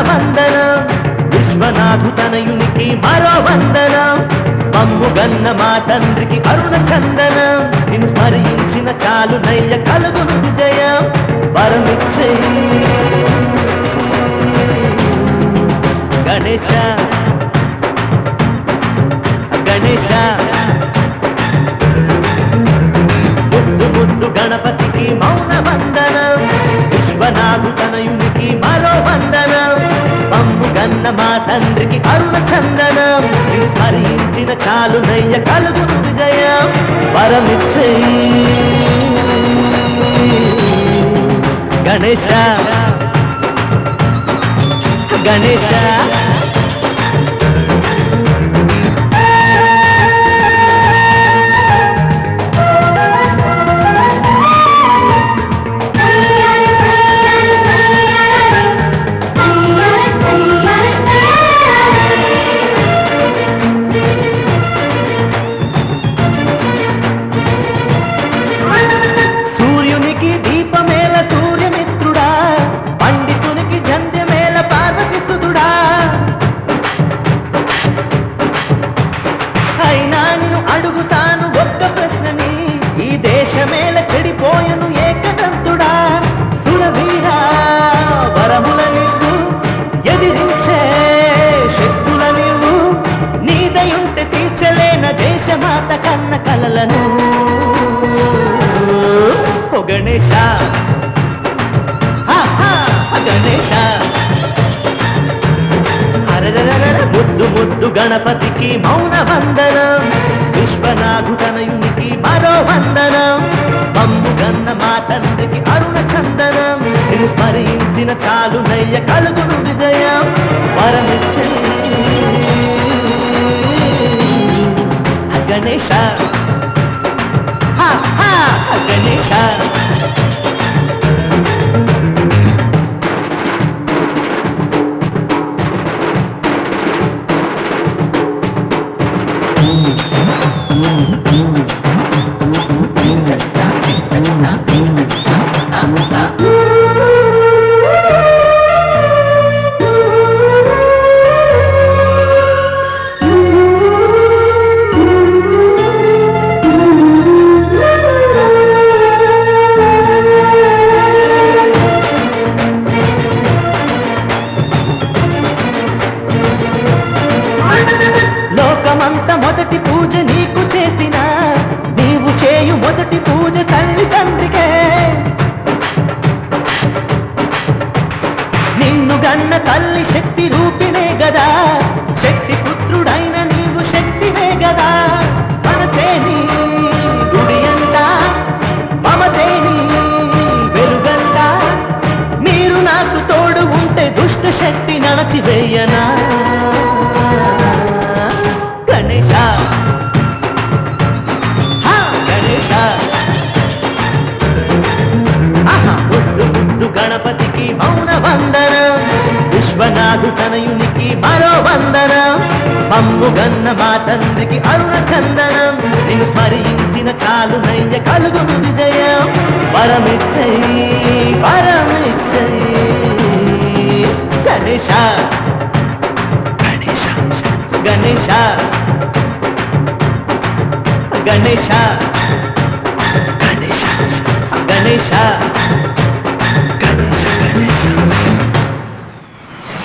వందనం విశ్వనాథు తనయునికి మరో వందనం మమ్ము గన్న మా తండ్రికి అరుణ చందనం నిన్ను స్మరించిన చాలు నయ్య కలుగును విజయం వరమిచ్చేయి గణేశ గణేశ ముద్దు ముద్దు గణపతికి మౌన వందనం విశ్వనాథు తనయునికి మరో వందనం మమ్ము గన్న మా తండ్రికి అరుణ చందనం నిన్ను స్మరించిన చాలు నయ్య కలుగును విజయం వరమిచ్చేయి గణేశ గణేశ సూర్యునికి దీపమేల సూర్యమిత్రుడా పండితునికి జంధ్యమేల పార్వతి సుదుడా అయినా నేను అడుగుతాను ఒక్క ప్రశ్నని ఈ దేశమేల చెడిపోయను ఏకదంతుడా సురవీరా వరముల నీవు ఎదిరించే శక్తుల నీవు నీదయుంటే తీర్చలేన దేశమాత కన్న కలలను ఓ గణేశ హా, హా, గణేశ హరరరరర ముద్దు ముద్దు గణపతికి మౌన వందనం విశ్వనాథు తనయునికి మరో వందనం మమ్ము గన్న మా తండ్రికి అరుణ చందనం నిన్ను స్మరించిన చాలు నయ్య కలుగును విజయం వరమిచ్చే గణేశ హా, హా, గణేశ లోకమంత మొదటి పూజ నీకు చేసిన నీవు చేయు మొదటి పూజ తల్లి తండ్రికే నిన్ను గన్న తల్లి శక్తి రూపినే గదా శక్తి పుత్రుడైన నీవు శక్తివే గదా మనసే నీ గుడి అంట మమతే నీ వెలుగంట మీరు నాకు తోడు ఉంటే దుష్ట శక్తి నడచివేయనా గణేశ హా, గణేశ ఆహా, ముద్దు ముద్దు గణపతికి మౌన వందనం విశ్వనాథు తనయునికి మరో వందనం మమ్ము గన్న మా తండ్రికి అరుణ చందనం నిన్ను స్మరించిన చాలు నయ్య కలుగును విజయం వరమిచ్చయి వరమిచ్చయి గణేశ గణేశ గణేశ గణేశ గణేశ గణేశ